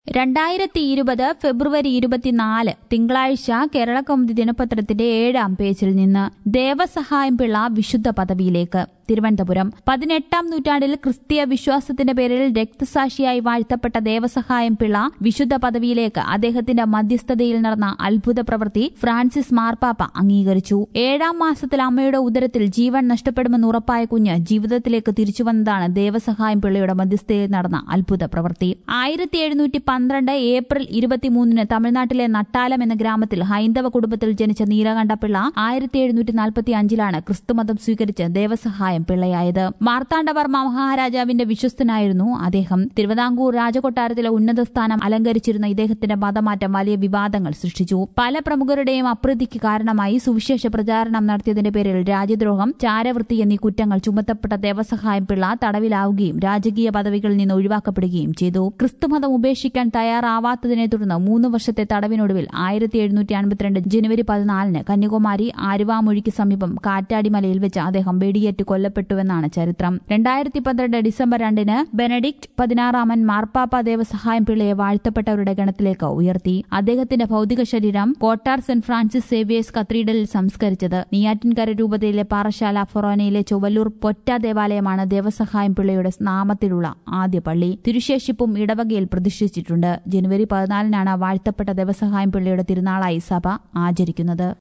രണ്ടായിരത്തി ഇരുപത് ഫെബ്രുവരി ഇരുപത്തിനാല് തിങ്കളാഴ്ച കേരള കൗമുദി ദിനപത്രത്തിന്റെ ഏഴാം പേജിൽ നിന്ന് ദേവസഹായം പിള്ള വിശുദ്ധ പദവിയിലേക്ക് തിരുവനന്തപുരം പതിനെട്ടാം നൂറ്റാണ്ടിൽ ക്രിസ്തീയ വിശ്വാസത്തിന്റെ പേരിൽ രക്തസാക്ഷിയായി വാഴ്ത്തപ്പെട്ട ദേവസഹായം പിള്ള വിശുദ്ധ പദവിയിലേക്ക് അദ്ദേഹത്തിന്റെ മധ്യസ്ഥതയിൽ നടന്ന അത്ഭുത പ്രവൃത്തി ഫ്രാൻസിസ് മാർപ്പാപ്പ അംഗീകരിച്ചു ഏഴാം മാസത്തിൽ അമ്മയുടെ ഉദരത്തിൽ ജീവൻ നഷ്ടപ്പെടുമെന്ന് ഉറപ്പായ കുഞ്ഞ് ജീവിതത്തിലേക്ക് തിരിച്ചുവന്നതാണ് ദേവസഹായം പിള്ളയുടെ മധ്യസ്ഥതയിൽ നടന്ന അത്ഭുത പ്രവൃത്തി ആയിരത്തി എഴുന്നൂറ്റി പന്ത്രണ്ട് ഏപ്രിൽ ഇരുപത്തിമൂന്നിന് തമിഴ്നാട്ടിലെ നട്ടാലം എന്ന ഗ്രാമത്തിൽ ഹൈന്ദവ കുടുംബത്തിൽ ജനിച്ച നീലകണ്ഠ പിള്ള ആയിരത്തി എഴുന്നൂറ്റി നാൽപ്പത്തി അഞ്ചിലാണ് ക്രിസ്തുമതം സ്വീകരിച്ച് ദേവസഹായം പിള്ളയായത് മാർത്താണ്ഡവർമ്മ മഹാരാജാവിന്റെ വിശ്വസ്തനായിരുന്നു അദ്ദേഹം തിരുവിതാംകൂർ രാജകൊട്ടാരത്തിലെ ഉന്നത സ്ഥാനം അലങ്കരിച്ചിരുന്ന ഇദ്ദേഹത്തിന്റെ മതമാറ്റം വലിയ വിവാദങ്ങൾ സൃഷ്ടിച്ചു പല പ്രമുഖരുടെയും അപ്രീതിക്ക് കാരണമായി സുവിശേഷ പ്രചാരണം നടത്തിയതിന്റെ പേരിൽ രാജ്യദ്രോഹം ചാരവൃത്തി എന്നീ കുറ്റങ്ങൾ ചുമത്തപ്പെട്ട ദേവസഹായം പിള്ള തടവിലാവുകയും രാജകീയ പദവികളിൽ നിന്ന് ഒഴിവാക്കപ്പെടുകയും ചെയ്തു ക്രിസ്തുമതം ഉപേക്ഷിക്കാൻ തയ്യാറാവാത്തതിനെ തുടർന്ന് മൂന്ന് വർഷത്തെ തടവിനൊടുവിൽ ആയിരത്തി എഴുന്നൂറ്റി അൻപത്തിരണ്ട് ജനുവരി പതിനാലിന് കന്യാകുമാരി ആലുവാമൊഴിക്ക് സമീപം കാറ്റാടിമലയിൽ വെച്ച് അദ്ദേഹം വെടിയേറ്റ് കൊല്ലപ്പെട്ടുവെന്നാണ് ചരിത്രം രണ്ടായിരത്തി പന്ത്രണ്ട് ഡിസംബർ രണ്ടിന് ബെനഡിക്ട് പതിനാറാമൻ മാർപ്പാപ്പ ദേവസഹായം പിള്ളയെ വാഴ്ത്തപ്പെട്ടവരുടെ ഗണത്തിലേക്ക് ഉയർത്തി അദ്ദേഹത്തിന്റെ ഭൌതിക ശരീരം കോട്ടാർ സെന്റ് ഫ്രാൻസിസ് സേവിയേഴ്സ് കത്തീഡ്രലിൽ സംസ്കരിച്ചത് നെയ്യാറ്റിൻകര രൂപതയിലെ പാറശാല ഫൊറോനയിലെ ചൊവ്വല്ലൂർ പൊറ്റ ദേവാലയമാണ് ദേവസഹായം പിള്ളയുടെ നാമത്തിലുള്ള ആദ്യ പള്ളി തിരുശേഷിപ്പും ഇടവകയിൽ പ്രതിഷ്ഠിച്ചിട്ടുണ്ട് ജനുവരി പതിനാലിനാണ് വാഴ്ത്തപ്പെട്ട ദേവസഹായം പിള്ളയുടെ തിരുനാളായി സഭ ആചരിക്കുന്നത്